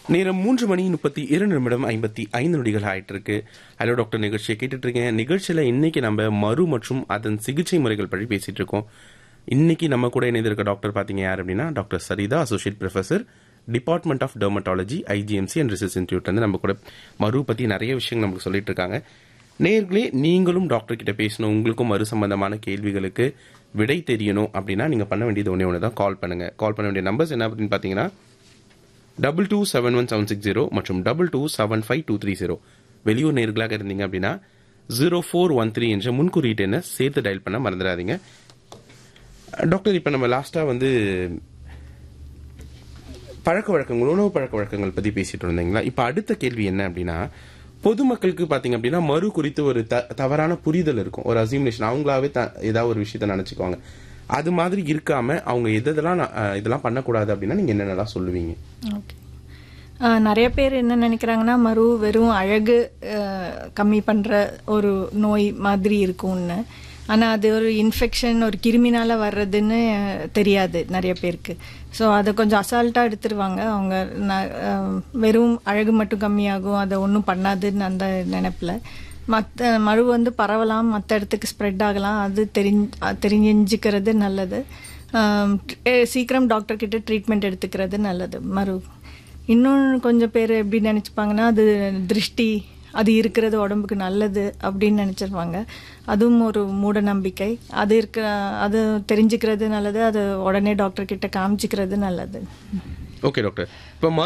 நேரம் மூன்று மணி முப்பத்தி இரண்டு நிமிடம் ஐம்பத்தி ஐந்து நொடிகள் ஆயிட்டு இருக்கு ஹலோ டாக்டர் நிகழ்ச்சியை கேட்டுட்டு இருக்கேன் நிகழ்ச்சியில இன்னைக்கு நம்ம மறு மற்றும் அதன் சிகிச்சை முறைகள் பற்றி பேசிட்டு இருக்கோம் இன்னைக்கு நம்ம கூட இணைந்திருக்க டாக்டர் பாத்தீங்க யார் அப்படின்னா doctor Saritha associate professor department of dermatology IGMC and research institute வந்து நம்ம கூட மறு பத்தி நிறைய விஷயங்கள் நமக்கு சொல்லிட்டு இருக்காங்க நேர்களே நீங்களும் டாக்டர் கிட்ட பேசணும் உங்களுக்கும் மறு சம்பந்தமான கேள்விகளுக்கு விடை தெரியணும் அப்படின்னா நீங்க பண்ண வேண்டியது ஒன்னே ஒன்று தான் கால் பண்ணுங்க கால் பண்ண வேண்டிய நம்பர்ஸ் என்ன அப்படின்னு பாத்தீங்கன்னா double two seven one seven six zero மற்றும் double two seven five two three zero வெளியூர் நேர்களாக இருந்தீங்க அப்படின்னா ஜீரோ ஃபோர் ஒன் த்ரீ என்ற முன்குறியீட்டு என்ன சேர்த்து டயல் பண்ண மறந்துடாதீங்க டாக்டர் இப்போ நம்ம லாஸ்ட்டாக வந்து பழக்க வழக்கங்கள் உணவு பழக்க வழக்கங்கள் பற்றி பேசிட்டு இருந்தீங்களா இப்போ அடுத்த கேள்வி என்ன அப்படின்னா பொதுமக்களுக்கு பார்த்தீங்க அப்படின்னா மறு குறித்து ஒரு த தவறான புரிதல் இருக்கும் ஒரு அசிமுலேஷன் அவங்களாவே த ஏதாவது ஒரு விஷயத்த நினச்சிக்குவாங்க அது மாதிரி இருக்காம அவங்க எதெல்லாம் அஹ், இதெல்லாம் பண்ணக்கூடாது அப்படின்னா நீங்கள் என்னென்னலாம் சொல்லுவீங்க ஓகே நிறைய பேர் என்ன நினைக்கிறாங்கன்னா மறு வெறும் அழகு அஹ், கம்மி பண்ணுற ஒரு நோய் மாதிரி இருக்கும்னு ஆனால் அது ஒரு இன்ஃபெக்ஷன் ஒரு கிருமினால வர்றதுன்னு அஹ், தெரியாது நிறைய பேருக்கு ஸோ அதை கொஞ்சம் அசால்ட்டாக எடுத்துருவாங்க அவங்க ந- அஹ், வெறும் அழகு மட்டும் கம்மியாகும் அதை ஒன்றும் பண்ணாதுன்னு அந்த நினைப்பில் மற்ற மறு வந்து பரவலாம் மற்ற இடத்துக்கு ஸ்ப்ரெட் ஆகலாம் அது தெரிஞ்சு தெரிஞ்சுக்கிறது நல்லது ஆம், ட்ரீ- சீக்கிரம் டாக்டர் கிட்ட ட்ரீட்மெண்ட் எடுத்துக்கிறது நல்லது மறு இன்னொன்று கொஞ்சம் பேர் எப்படி நினச்சிப்பாங்கன்னா அது திருஷ்டி அது இருக்கிறது உடம்புக்கு நல்லது அப்படின்னு நினச்சிருப்பாங்க அதுவும் ஒரு மூட நம்பிக்கை அது இருக்க அது தெரிஞ்சுக்கிறது நல்லது அது உடனே டாக்டர் கிட்ட காமிச்சிக்கிறது நல்லது ஓகே டாக்டர் இப்போ